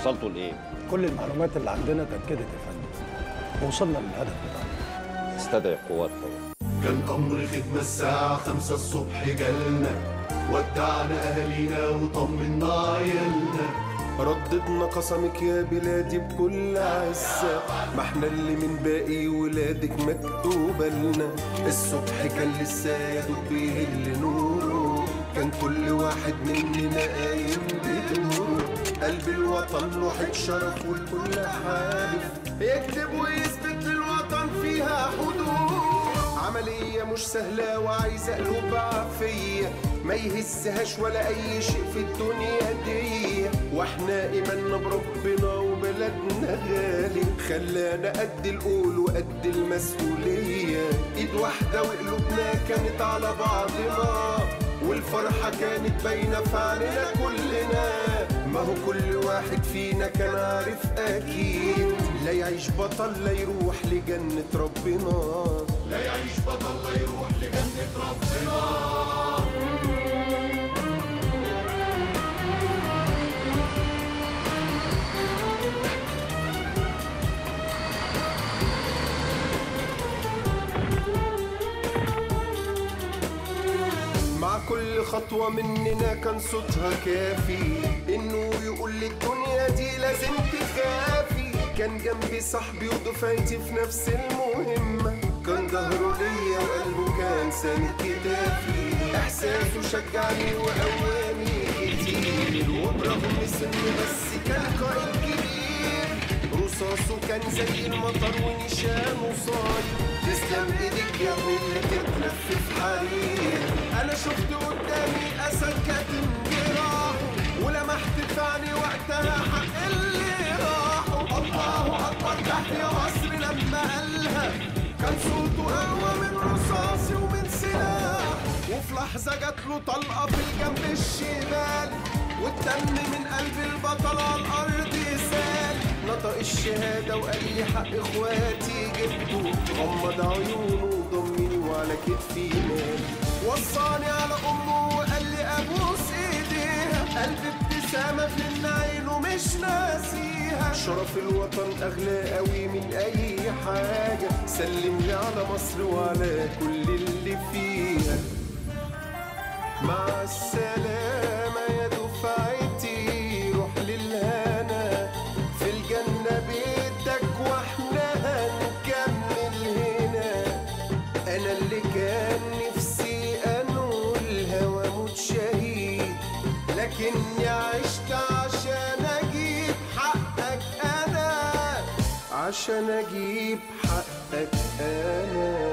وصلتوا لايه كل المعلومات اللي عندنا كانت كده يا فندم وصلنا للهدف بتاعنا استدعي القوات طبعا كان أمر خدمة الساعة خمسة الصبح جالنا ودعنا أهالينا وطمنا عيالنا رددنا قسمك يا بلادي بكل عزة ما احنا اللي من باقي ولادك مكتوبة لنا الصبح كان لسه يا دوب بيهل نوره كان كل واحد مننا قايم بدوره قلب الوطن وحيد شرف والكل حالف يكتب ويثبت للوطن فيها حدود عملية مش سهلة وعايزة قلوب عافية ما يهزهاش ولا أي شيء في الدنيا دي واحنا إيماننا بربنا وبلدنا غالي خلانا قد القول وقد المسؤولية إيد واحدة وقلوبنا كانت على بعضنا والفرحة كانت باينة في عيننا كلنا ما هو كل واحد فينا كان عارف أكيد لا يعيش بطل لا يروح لجنة ربنا لا يعيش بطل لا يروح لجنة ربنا مع كل خطوة مننا كان صوتها كافي إنه يقول للدنيا دي لازم تخافي كان جنبي صاحبي ودفعتي في نفس المهمة كان ظهره ليا وقلبه كان ساند كتافي إحساسه شجعني وقواني كتير وبرغم سن بس كان قائد كبير رصاصه كان زي المطر ونشانه صاير تسلم ايدك يا ابني اللي تتلفف حرير انا شفت قدامي اسد كاتم جراحه ولمحت في عيني وقتها حق اللي راحوا الله اكبر تحيا مصر لما قالها كان صوته اقوى من رصاصي ومن سلاح وفي لحظه جات له طلقه في الجنب الشمال والدم من قلب البطل على الارض سال نطق الشهاده وقال لي حق اخواتي جبته غمض عيونه وضمني وعلى كتفي نام وصاني على امه وقال لي ابوس ايديها قلب ابتسامه في عينه مش ناسيها شرف الوطن اغلى قوي من اي حاجه سلم لي على مصر وعلى كل اللي فيها مع السلامة يا دفعتي روح للهنا في الجنة بيتك واحنا هنكمل هنا أنا اللي كان نفسي أنولها وأموت شهيد لكني عشت عشان أجيب حقك أنا عشان أجيب حقك أنا